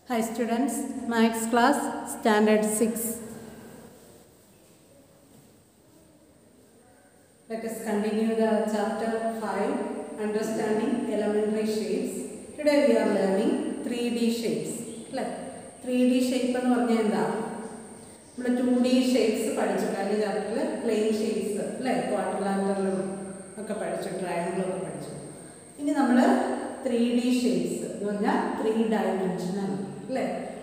Hi students, Max class standard 6. Let us continue the chapter 5, understanding elementary shapes. Today we are learning 3D shapes. അല്ലേ 3D shape എന്ന് പറഞ്ഞാൽ എന്താ നമ്മൾ to D shapes പഠിച്ചു കഴിഞ്ഞ ചാപ്റ്ററിൽ പ്ലെയിൻ ഷേപ്സ് അല്ലേ ക്വാർട്ടർലാൻഡറിലും ഒക്കെ പഠിച്ചു ട്രയാങ്കിളും ഒക്കെ പഠിച്ചു ഇനി നമ്മൾ ത്രീ ഡി ഷേപ്സ് എന്ന് പറഞ്ഞാൽ ത്രീ ഡയമെൻഷനൽ അല്ലേ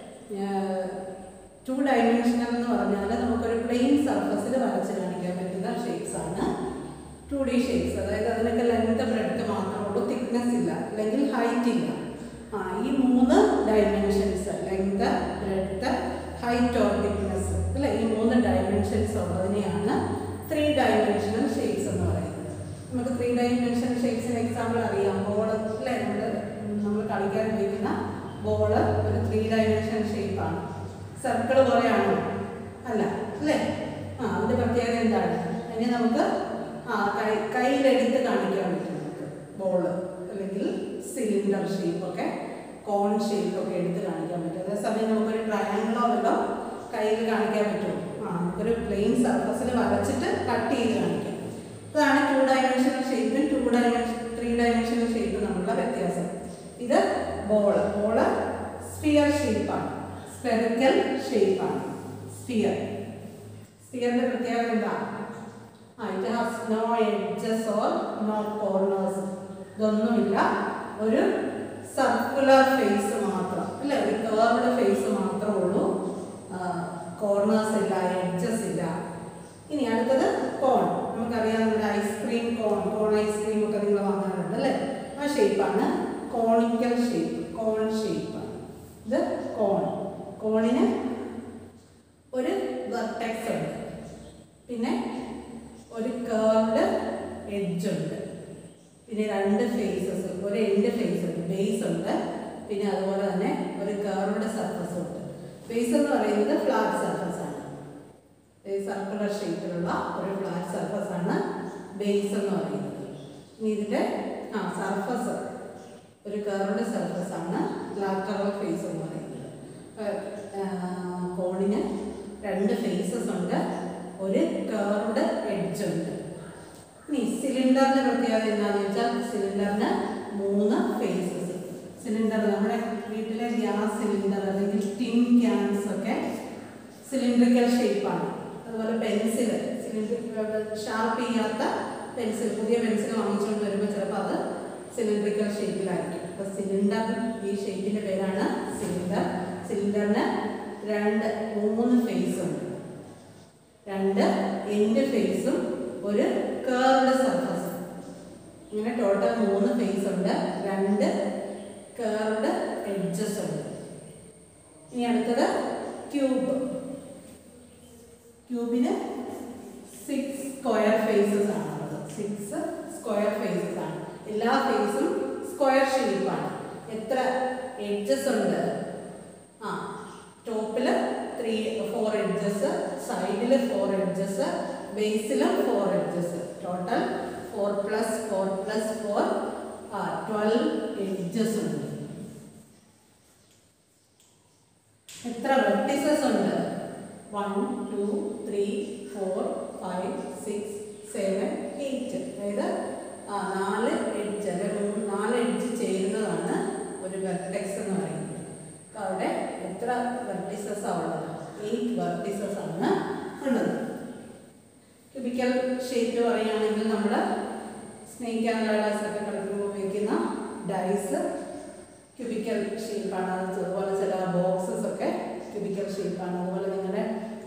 ടു ഡയമെൻഷനൽ എന്ന് പറഞ്ഞാൽ നമുക്കൊരു പ്ലെയിൻ സർഫസിൽ വരച്ച് കാണിക്കാൻ പറ്റുന്ന ഷേപ്സ് ആണ് ടു ഡി ഷേപ്സ് അതായത് അതിനൊക്കെ ലെങ്ത് ബ്രെഡ്ത്ത് മാത്രമേ ഉള്ളൂ തിക്നെസ് ഇല്ല അല്ലെങ്കിൽ ഹൈറ്റ് ഇല്ല ആ ഈ മൂന്ന് dimensions length breadth height or thickness അല്ലേ ഈ മൂന്ന് ഡയമെൻഷൻസ് ഉള്ളതിനെയാണ് ത്രീ ഡയമെൻഷണൽ ഷേപ്സ് എന്ന് പറയുന്നത് നമുക്ക് ത്രീ ഡയമെൻഷണൽ ഷേപ്സിന് എക്സാമ്പിൾ അറിയാം ബോൾ അല്ലേ നമ്മൾ നമ്മൾ കളിക്കാൻ ഉപയോഗിക്കുന്ന ബോള് ഒരു ത്രീ ഡയമെൻഷണൽ ഷേപ്പാണ് സർക്കിൾ പോലെയാണോ അല്ല അല്ലേ ആ അതിൻ്റെ പ്രത്യേകത എന്താണ് അതിനെ നമുക്ക് ആ കൈ കയ്യിലെടുത്ത് കാണിക്കാൻ പറ്റും നമുക്ക് ബോള് അല്ലെങ്കിൽ സിലിണ്ടർ ഷേപ്പൊക്കെ കോൺ ഷേപ്പൊക്കെ എടുത്ത് കാണിക്കാൻ പറ്റും അതേസമയം നമുക്കൊരു ട്രയാങ്കിളോ വല്ലതും കയ്യിൽ കാണിക്കാൻ പറ്റും ആ നമുക്കൊരു പ്ലെയിൻ സർഫസിൽ വരച്ചിട്ട് കട്ട് ചെയ്ത് കാണിക്കാം അതാണ് ടു ഡയമെൻഷണൽ ഷേപ്പും ടു ഡയമെൻഷൻ ത്രീ ഡയമെൻഷണൽ ഷേപ്പും തമ്മിലുള്ള വ്യത്യാസം ഇത് ബോള് ബോള് സ്ഫിയർ ഷേപ്പാണ് സ്പെറിക്കൽ ഷേപ്പാണ് സ്ഫിയർ സ്ഫിയറിന്റെ പ്രത്യേകത എന്താ ആ it has no edges or no corners ഇതൊന്നുമില്ല ഒരു സർക്കുലർ ഫേസ് മാത്രം അല്ലേ ഒരു കേർവ്ഡ് ഫേസ് മാത്രമേ ഉള്ളൂ കോർണേഴ്സ് ഇല്ല എഡ്ജസ് ഇല്ല ഇനി അടുത്തത് കോൺ നമുക്കറിയാം നമ്മുടെ ഐസ്ക്രീം കോൺ കോൺ ഐസ്ക്രീം ഒക്കെ നിങ്ങൾ വാങ്ങാറുണ്ട് അല്ലേ ആ ഷേപ്പാണ് കോണിക്കൽ ഷേപ്പ് കോൺ ഷേപ്പാണ് ഇത് കോൺ കോണിന് ഒരു വെർട്ടെക്സ് ഉണ്ട് പിന്നെ ഒരു കേർവ്ഡ് എഡ്ജ് ഉണ്ട് പിന്നെ രണ്ട് ഫേസസ് ഒരു എൻഡ് ഫേസ് ഉണ്ട് ബേസ് ഉണ്ട് പിന്നെ അതുപോലെ തന്നെ ഒരു കേർവ്ഡ് സർഫസ് ഉണ്ട് ബേസ് എന്ന് പറയുന്നത് ഫ്ലാറ്റ് സർഫസ് ആണ് സർക്കുലർ ഷേപ്പിലുള്ള ഒരു ഫ്ലാറ്റ് സർഫസ് ആണ് ബേസ് എന്ന് പറയുന്നത് ഇനി ഇതിൻ്റെ ആ സർഫസ് ഒരു കർവ്ഡ് സർഫസ് ആണ് ലാറ്ററൽ ഫേസ് എന്ന് പറയുന്നത് കോണിന് രണ്ട് ഫേസസ് ഉണ്ട് ഒരു കർവ്ഡ് എഡ്ജ് ഉണ്ട് ഇനി സിലിണ്ടറിന്റെ പ്രത്യേകത എന്താണെന്ന് വെച്ചാൽ സിലിണ്ടറിന് മൂന്ന് ഫേസസ് സിലിണ്ടർ നമ്മുടെ വീട്ടിലെ ഗ്യാസ് സിലിണ്ടർ അല്ലെങ്കിൽ ടിൻ ക്യാൻസ് ഒക്കെ സിലിണ്ടറിക്കൽ ഷേപ്പാണ് അതുപോലെ പെൻസിൽ സിലിണ്ടർ ഷാർപ്പ് ചെയ്യാത്ത പെൻസിൽ പുതിയ പെൻസിൽ വാങ്ങിച്ചുകൊണ്ട് വരുമ്പോൾ ചിലപ്പോൾ അത് സിലിണ്ടറിക്കൽ ഷേപ്പിലായിരിക്കും അപ്പോൾ സിലിണ്ടർ ഈ ഷേപ്പിൻ്റെ പേരാണ് സിലിണ്ടർ സിലിണ്ടറിന് രണ്ട് മൂന്ന് ഫേസ് ഉണ്ട് രണ്ട് എൻഡ് ഫേസും ഒരു കേർവ്ഡ് സർഫസ് ഇങ്ങനെ ടോട്ടൽ മൂന്ന് ഫേസ് ഉണ്ട് രണ്ട് കേർവ്ഡ് എഡ്ജസ് ഉണ്ട് ഇനി അടുത്തത് ക്യൂബ് ക്യൂബിന് സിക്സ് സ്ക്വയർ ഫേസസ് ആണുള്ളത് സിക്സ് സ്ക്വയർ ഫേസസ് ആണ് എല്ലാ ഫേസും സ്ക്വയർ ഷേപ്പാണ് എത്ര എഡ്ജസ് ഉണ്ട് ആ ടോപ്പിൽ ത്രീ ഫോർ എഡ്ജസ് സൈഡിൽ ഫോർ എഡ്ജസ് ബേസിലും four edges total four plus four plus four ആ ട്വൽവ് എഡ്ജസ് ഉണ്ട് എത്ര വെർട്ടിസസ് ഉണ്ട് one two three four five six seven eight അതായത് ആ നാല് എഡ്ജ് അല്ലെങ്കിൽ മൂന്ന് നാല് എഡ്ജ് ചേരുന്നതാണ് ഒരു വെർട്ടെക്സ് എന്ന് പറയുന്നത് അപ്പോൾ അവിടെ എത്ര വെർട്ടിസസ് ഉള്ളത് എയ്റ്റ് വെർട്ടിസസ് ആണ് ഉള്ളത് ക്യൂബിക്കൽ ഷേപ്പ് പറയുകയാണെങ്കിൽ നമ്മൾ സ്നേക്ക് ആൻഡ് ലാഡേഴ്സ് ഒക്കെ കളിക്കുമ്പോൾ ഉപയോഗിക്കുന്ന ഡൈസ് ക്യൂബിക്കൽ ഷേപ്പാണ് അതുപോലെ ചില ബോക്സസ് ഒക്കെ ക്യൂബിക്കൽ ഷേപ്പാണ് അതുപോലെ നിങ്ങളുടെ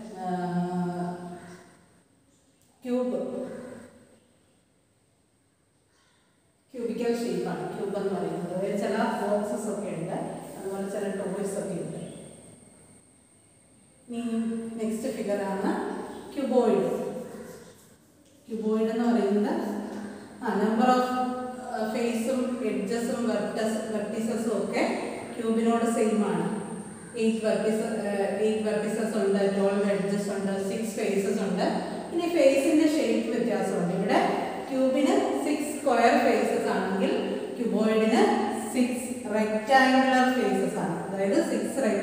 ക്യൂബ് ക്യൂബിക്കൽ ഷേപ്പാണ് ക്യൂബ് എന്ന് പറയുന്നത് അതായത് ചില ബോക്സസ് ഒക്കെ ഉണ്ട് അതുപോലെ ചില ടോയ്സ് ഒക്കെ ഉണ്ട് ഇനി നെക്സ്റ്റ് ഫിഗറാണ് ക്യൂബോയിഡ് ക്യൂബോയിഡ് എന്ന് പറയുന്നത് ആ നമ്പർ ഓഫ് ഫേസും എഡ്ജസും വെർട്ടസ് വെർട്ടിസസും ഒക്കെ ക്യൂബിനോട് സെയിം ആണ് എയ്റ്റ് വെർട്ടിസ എയ്റ്റ് വെർട്ടിസസ് ഉണ്ട് ട്വൽവ് എഡ്ജസ് ഉണ്ട് സിക്സ് ഫേസസ് ഉണ്ട് ഇനി ഫേസിന്റെ ഷേപ്പ് വ്യത്യാസമുണ്ട് ഇവിടെ ക്യൂബിന് സിക്സ് സ്ക്വയർ ഫേസസ് ആണെങ്കിൽ ക്യൂബോയിഡിന് സിക്സ് റെക്റ്റാങ്കുലർ ഫേസസ് ആണ് അതായത് സിക്സ്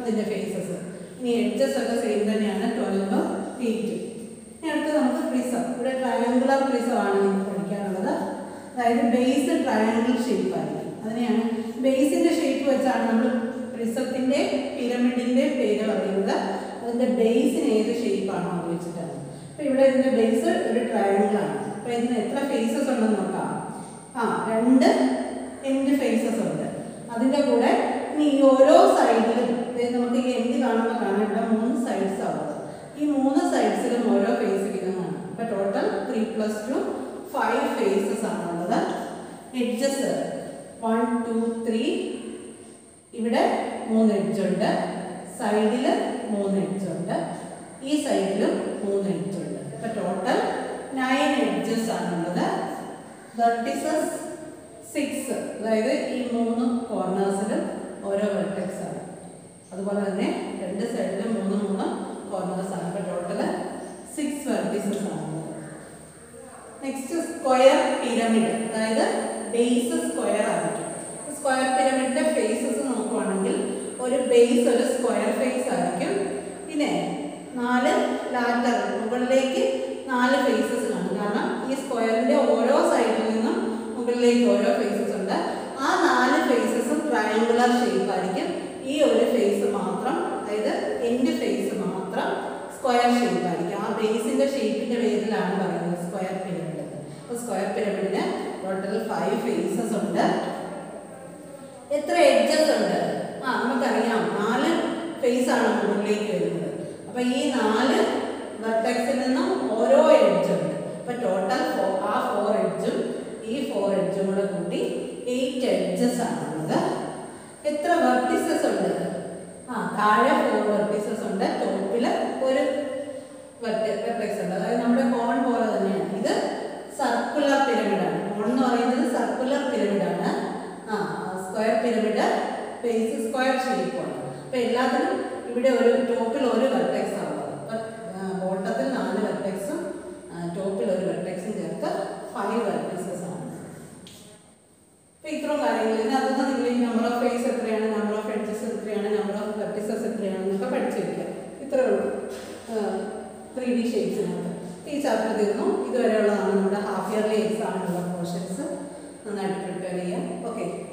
അതിൻ്റെ ഫേസസ് ഇനി എഡ്ജസ് ഒക്കെ സെയിം തന്നെയാണ് ട്വൽവ് എയ്റ്റ് ഇനി അടുത്ത് നമുക്ക് പ്രിസം ഇവിടെ ട്രയാങ്കുലർ പ്രിസമാണ് നിങ്ങൾക്ക് പഠിക്കാനുള്ളത് അതായത് ബേസ് ട്രയാങ്കിൾ ഷേപ്പ് ആയിരിക്കും അതിനെയാണ് ബേസിന്റെ ഷേപ്പ് വെച്ചാണ് നമ്മൾ പ്രിസത്തിന്റെ പിരമിഡിന്റെ പേര് പറയുന്നത് അതിന്റെ ബേസിന് ഏത് ഷേപ്പാണോ അത് വെച്ചിട്ടാണ് അപ്പൊ ഇവിടെ ഇതിന്റെ ബേസ് ഒരു ട്രയാങ്കിൾ ആണ് അപ്പൊ ഇതിന് എത്ര ഫേസസ് ഉണ്ടെന്ന് നോക്കാം ആ രണ്ട് എൻഡ് ഫേസസ് ഉണ്ട് അതിന്റെ കൂടെ ഇനി ഈ ഓരോ സൈഡിലും നമുക്ക് ഈ എൻഡ് കാണുമ്പോൾ കാണാം ഇവിടെ മൂന്ന് സൈഡ്സ് ആവുന്നത് ഈ മൂന്ന് സൈഡ്സിലും ഓരോ ഫേസ് വീതമാണ് അപ്പൊ total three plus two five faces ആണുള്ളത് എഡ്ജസ് വൺ ടു ത്രീ ഇവിടെ മൂന്ന് എഡ്ജ് ഉണ്ട് സൈഡിൽ മൂന്ന് എഡ്ജ് ഉണ്ട് ഈ സൈഡിലും മൂന്ന് എഡ്ജ് ഉണ്ട് അപ്പൊ ടോട്ടൽ നയൻ എഡ്ജസ് ആണുള്ളത് വെർട്ടിസസ് സിക്സ് അതായത് ഈ മൂന്ന് കോർണേഴ്സിലും ഓരോ വെർട്ടെക്സ് ആണ് അതുപോലെ തന്നെ രണ്ട് സൈഡിലും മൂന്ന് മൂന്ന് കോർണേഴ്സ് ആണ് അപ്പൊ ടോട്ടൽ സിക്സ് വെർട്ടിസസ് ആണുള്ളത് നെക്സ്റ്റ് സ്ക്വയർ പിരമിഡ് അതായത് ബേസ് സ്ക്വയർ ആയിരിക്കും സ്ക്വയർ പിരമിഡിന്റെ ഫേസസ് നോക്കുവാണെങ്കിൽ ഒരു ബേസ് ഒരു സ്ക്വയർ ഫേസ് ആയിരിക്കും പിന്നെ നാല് ലാറ്റർ മുകളിലേക്ക് നാല് ഫേസസ് കാണും കാരണം ഈ സ്ക്വയറിന്റെ ഓരോ സൈഡിൽ നിന്നും മുകളിലേക്ക് ഓരോ ഫേസസ് ഉണ്ട് ആ നാല് ഫേസസും ട്രയാങ്കുലർ ഷേപ്പ് ആയിരിക്കും ഈ ഒരു ഫേസ് മാത്രം അതായത് എൻഡ് ഫേസ് മാത്രം സ്ക്വയർ ഷേപ്പ് ആയിരിക്കും ആ ബേസിന്റെ ഷേപ്പിന്റെ പേരിലാണ് പറയുന്നത് സ്ക്വയർ പിരമിഡ് അപ്പോൾ സ്ക്വയർ പിരമിഡിന് ടോട്ടൽ ഫൈവ് ഫേസസ് ഉണ്ട് എത്ര എഡ്ജസ് ഉണ്ട് ആ നമുക്കറിയാം നാല് ഫേസ് ആണ് മുകളിലേക്ക് വരുന്നത് അപ്പൊ ഈ നാല് വെർട്ടെക്സിൽ നിന്നും ഓരോ എഡ്ജ് ഉണ്ട് അപ്പൊ ടോട്ടൽ ആ ഫോർ എഡ്ജും ഈ ഫോർ എഡ്ജും കൂടെ കൂട്ടി എയ്റ്റ് എഡ്ജസ് ആണുള്ളത് എത്ര വെർട്ടിസസ് ഉണ്ട് ആ താഴെ ഫോർ വെർട്ടിസസ് ഉണ്ട് ടോപ്പിൽ ഒരു വെർട്ടെക്സ് ഉണ്ട് അതായത് നമ്മുടെ കോൺ പോലെ തന്നെയാണ് ഇത് സർക്കുലർ പിരമിഡാണ് കോൺ എന്ന് പറയുന്നത് സർക്കുലർ പിരമിഡാണ് ആ സ്ക്വയർ പിരമിഡ് ബേസ് സ്ക്വയർ ഷേപ്പാണ് അപ്പൊ എല്ലാത്തിനും ഇവിടെ ഒരു ടോപ്പിൽ ഒരു വെർട്ടെക്സ് ആവുന്നത് ബോട്ടത്തിൽ നാല് വെർട്ടെക്സും ടോപ്പിൽ ഒരു വെർട്ടെക്സും ചേർത്ത് ഫൈവ് വെർട്ടിസസ് ആണ് അപ്പൊ ഇത്രയും കാര്യങ്ങൾ ഇതിനകത്ത് നിങ്ങൾ ഈ നമ്പർ ഓഫ് ഫേസ് എത്രയാണ് നമ്പർ ഓഫ് എഡ്ജസ് എത്രയാണ് നമ്പർ ഓഫ് വെർട്ടിസസ് എത്രയാണെന്നൊക്കെ പഠിച്ചു വെക്കുക ഇത്രേ ഉള്ളൂ ത്രീ ഡി ഷേപ്സിനകത്ത് ഈ ചാപ്റ്റർ തീർന്നു ഇതുവരെയുള്ളതാണ് നമ്മുടെ ഹാഫ് ഇയർലി എക്സാമിനുള്ള പോർഷൻസ് നന്നായിട്ട് പ്രിപ്പയർ ചെയ്യാം ഓക്കെ